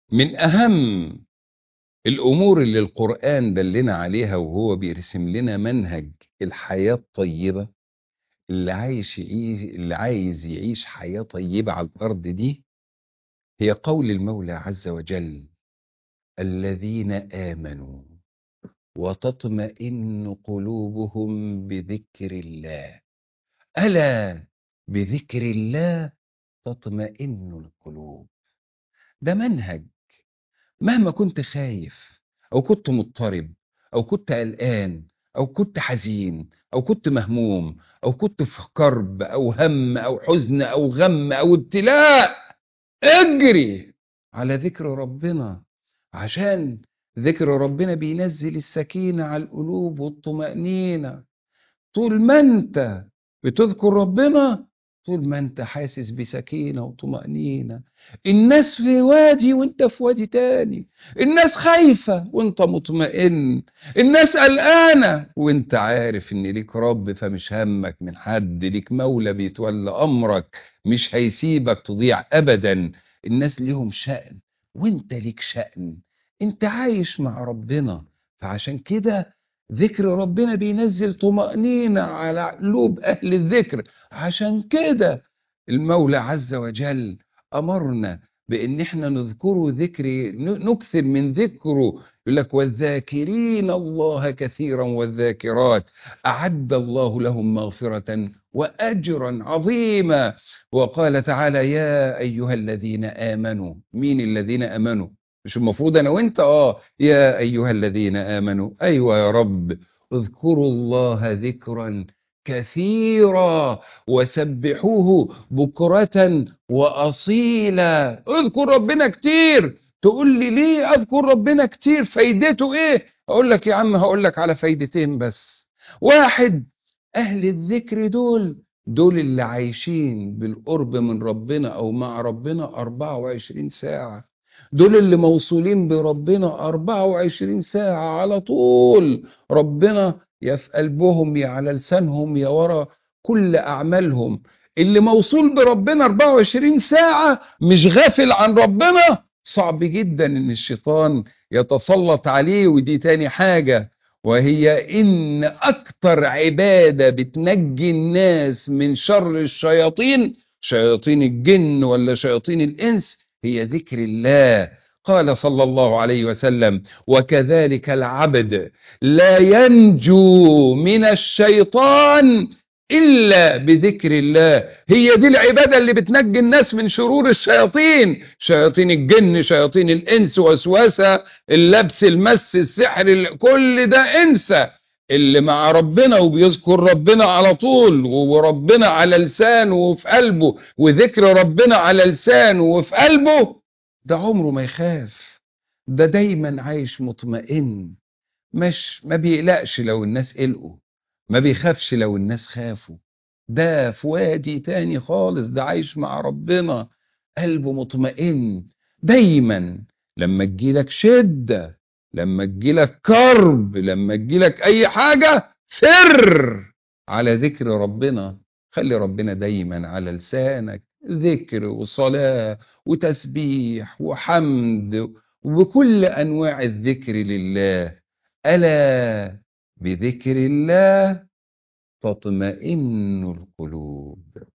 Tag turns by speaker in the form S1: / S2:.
S1: من أهم الأمور اللي القرآن دلنا عليها وهو بيرسم لنا منهج الحياة الطيبة اللي عايش يعيش اللي عايز يعيش حياة طيبة على الأرض دي هي قول المولى عز وجل الذين آمنوا وتطمئن قلوبهم بذكر الله ألا بذكر الله تطمئن القلوب ده منهج مهما كنت خايف أو كنت مضطرب أو كنت قلقان أو كنت حزين أو كنت مهموم أو كنت في كرب أو هم أو حزن أو غم أو ابتلاء اجري على ذكر ربنا عشان ذكر ربنا بينزل السكينة على القلوب والطمأنينة طول ما انت بتذكر ربنا طول ما انت حاسس بسكينة وطمأنينة الناس في وادي وانت في وادي تاني الناس خايفة وانت مطمئن الناس قلقانة وانت عارف ان ليك رب فمش همك من حد ليك مولى بيتولى امرك مش هيسيبك تضيع ابدا الناس ليهم شأن وانت ليك شأن انت عايش مع ربنا فعشان كده ذكر ربنا بينزل طمأنينة على قلوب أهل الذكر عشان كده المولى عز وجل أمرنا بأن احنا نذكره ذكر نكثر من ذكره يقول لك والذاكرين الله كثيرا والذاكرات أعد الله لهم مغفرة وأجرا عظيما وقال تعالى يا أيها الذين آمنوا مين الذين آمنوا مش المفروض انا وانت اه يا ايها الذين امنوا ايوه يا رب اذكروا الله ذكرا كثيرا وسبحوه بكرة وأصيلا اذكر ربنا كتير تقول لي ليه اذكر ربنا كتير فايدته ايه اقول لك يا عم هقول لك على فايدتين بس واحد اهل الذكر دول دول اللي عايشين بالقرب من ربنا او مع ربنا 24 ساعة دول اللي موصولين بربنا 24 ساعة على طول ربنا يا في قلبهم يا على لسانهم يا ورا كل أعمالهم اللي موصول بربنا 24 ساعة مش غافل عن ربنا صعب جدا ان الشيطان يتسلط عليه ودي تاني حاجة وهي ان اكتر عبادة بتنجي الناس من شر الشياطين شياطين الجن ولا شياطين الانس هي ذكر الله قال صلى الله عليه وسلم وكذلك العبد لا ينجو من الشيطان إلا بذكر الله هي دي العبادة اللي بتنجي الناس من شرور الشياطين شياطين الجن شياطين الإنس وسواسة اللبس المس السحر كل ده انسى اللي مع ربنا وبيذكر ربنا على طول وربنا على لسانه وفي قلبه وذكر ربنا على لسانه وفي قلبه ده عمره ما يخاف ده دايما عايش مطمئن مش ما بيقلقش لو الناس قلقوا ما بيخافش لو الناس خافوا ده في وادي تاني خالص ده عايش مع ربنا قلبه مطمئن دايما لما تجيلك شده لما تجيلك كرب لما تجيلك اي حاجة فر على ذكر ربنا خلي ربنا دايما على لسانك ذكر وصلاة وتسبيح وحمد وكل انواع الذكر لله الا بذكر الله تطمئن القلوب